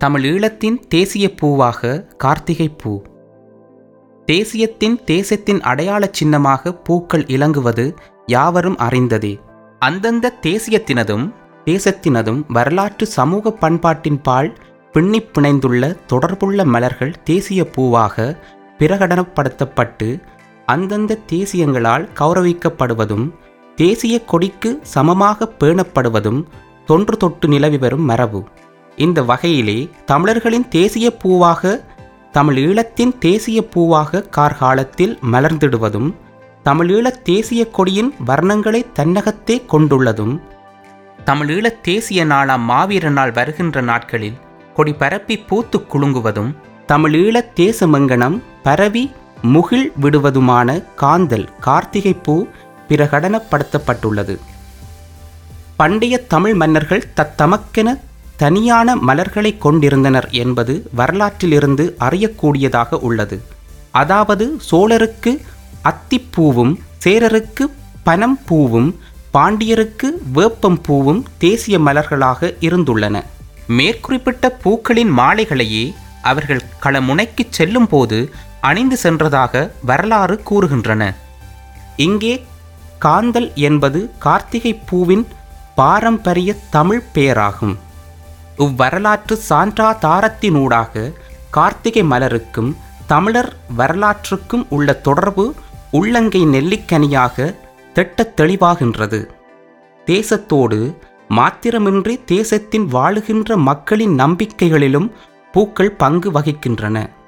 தமிழ் ஈழத்தின் தேசிய பூவாக கார்த்திகை பூ தேசியத்தின் தேசத்தின் அடையாள சின்னமாக பூக்கள் இலங்குவது யாவரும் அறிந்ததே அந்தந்த தேசியத்தினதும் தேசத்தினதும் வரலாற்று சமூக பண்பாட்டின் பால் பின்னிப் பிணைந்துள்ள தொடர்புள்ள மலர்கள் தேசிய பூவாக பிரகடனப்படுத்தப்பட்டு அந்தந்த தேசியங்களால் கௌரவிக்கப்படுவதும் தேசிய கொடிக்கு சமமாக பேணப்படுவதும் தொன்று தொட்டு நிலவி வரும் மரபு இந்த வகையிலே தமிழர்களின் தேசிய பூவாக தமிழ் ஈழத்தின் தேசிய பூவாக கார்காலத்தில் மலர்ந்திடுவதும் தமிழீழத் தேசிய கொடியின் வர்ணங்களை தன்னகத்தே கொண்டுள்ளதும் தமிழீழத் தேசிய நாளாம் மாவீர நாள் வருகின்ற நாட்களில் கொடி பரப்பி பூத்து குலுங்குவதும் தமிழீழத் தேசமங்கனம் பரவி முகில் விடுவதுமான காந்தல் கார்த்திகை பூ பிரகடனப்படுத்தப்பட்டுள்ளது பண்டைய தமிழ் மன்னர்கள் தத்தமக்கென தனியான மலர்களை கொண்டிருந்தனர் என்பது வரலாற்றிலிருந்து அறியக்கூடியதாக உள்ளது அதாவது சோழருக்கு அத்திப்பூவும் சேரருக்கு பனம் பூவும் பாண்டியருக்கு வேப்பம் பூவும் தேசிய மலர்களாக இருந்துள்ளன மேற்குறிப்பிட்ட பூக்களின் மாலைகளையே அவர்கள் களமுனைக்குச் செல்லும்போது அணிந்து சென்றதாக வரலாறு கூறுகின்றன இங்கே காந்தல் என்பது கார்த்திகை பூவின் பாரம்பரிய தமிழ் பெயராகும் இவ்வரலாற்று சான்றாதாரத்தினூடாக கார்த்திகை மலருக்கும் தமிழர் வரலாற்றுக்கும் உள்ள தொடர்பு உள்ளங்கை நெல்லிக்கனியாக திட்டத் தெளிவாகின்றது தேசத்தோடு மாத்திரமின்றி தேசத்தின் வாழுகின்ற மக்களின் நம்பிக்கைகளிலும் பூக்கள் பங்கு வகிக்கின்றன